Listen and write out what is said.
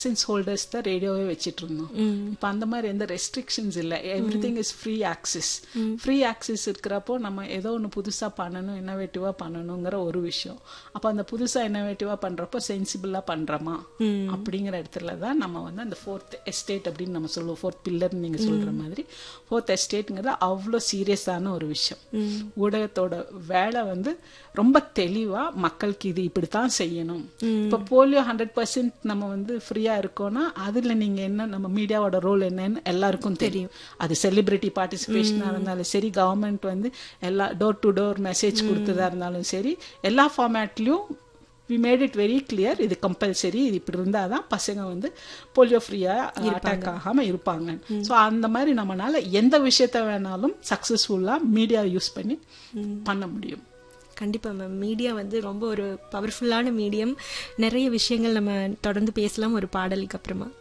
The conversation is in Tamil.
லைசன்ஸ் ஹோல்டர்ஸ் தான் ரேடியோவே வச்சிட்டு இருந்தோம் இப்போ அந்த மாதிரி எந்த ரெஸ்ட்ரிக்ஷன்ஸ் இல்லை everything is free access free access இருக்கிறப்போ நம்ம ஏதோ ஒன்று புதுசாக பண்ணணும் இன்னோவேட்டிவாக பண்ணணுங்கிற ஒரு விஷயம் அப்போ அந்த புதுசாக இன்னோவேட்டிவாக பண்ணுறப்போ சென்சிபிளாக பண்ணுறோமா அப்படிங்கிற இடத்துல தான் நம்ம வந்து அந்த ஃபோர்த் எஸ்டேட் அப்படின்னு நம்ம சொல்லுவோம் ஃபோர்த் பில்லர்னு நீங்கள் சொல்கிற மாதிரி ஃபோர்த் எஸ்டேட்டுங்கிறது அவ்வளோ சீரியஸான ஒரு விஷயம் ஊடகத்தோட வேலை வந்து ரொம்ப தெளிவாக மக்களுக்கு இது இப்படித்தான் செய்யணும் இப்போ போலியோ ஹண்ட்ரட் பர்சன்ட் நம்ம வந்து ஃப்ரீயா இருக்கோம்னா அதுல நீங்க என்ன நம்ம மீடியாவோட ரோல் என்னன்னு எல்லாருக்கும் தெரியும் அது செலிபிரிட்டி பார்ட்டிசிபேஷனா இருந்தாலும் சரி கவர்மெண்ட் வந்து எல்லா டோர் டு டோர் மெசேஜ் கொடுத்ததா இருந்தாலும் சரி எல்லா ஃபார்மேட்லயும் we made it very clear இது கம்பல்சரி இது இப்படி இருந்தாதான் பசங்க வந்து போலியோ ஃப்ரீயா அட்டாக் ஆகாம இருப்பாங்க ஸோ அந்த மாதிரி நம்மளால எந்த விஷயத்த வேணாலும் சக்சஸ்ஃபுல்லா மீடியா யூஸ் பண்ணி பண்ண முடியும் கண்டிப்பாக மேம் மீடியா வந்து ரொம்ப ஒரு பவர்ஃபுல்லான மீடியம் நிறைய விஷயங்கள் நம்ம தொடர்ந்து பேசலாம் ஒரு பாடலுக்கு அப்புறமா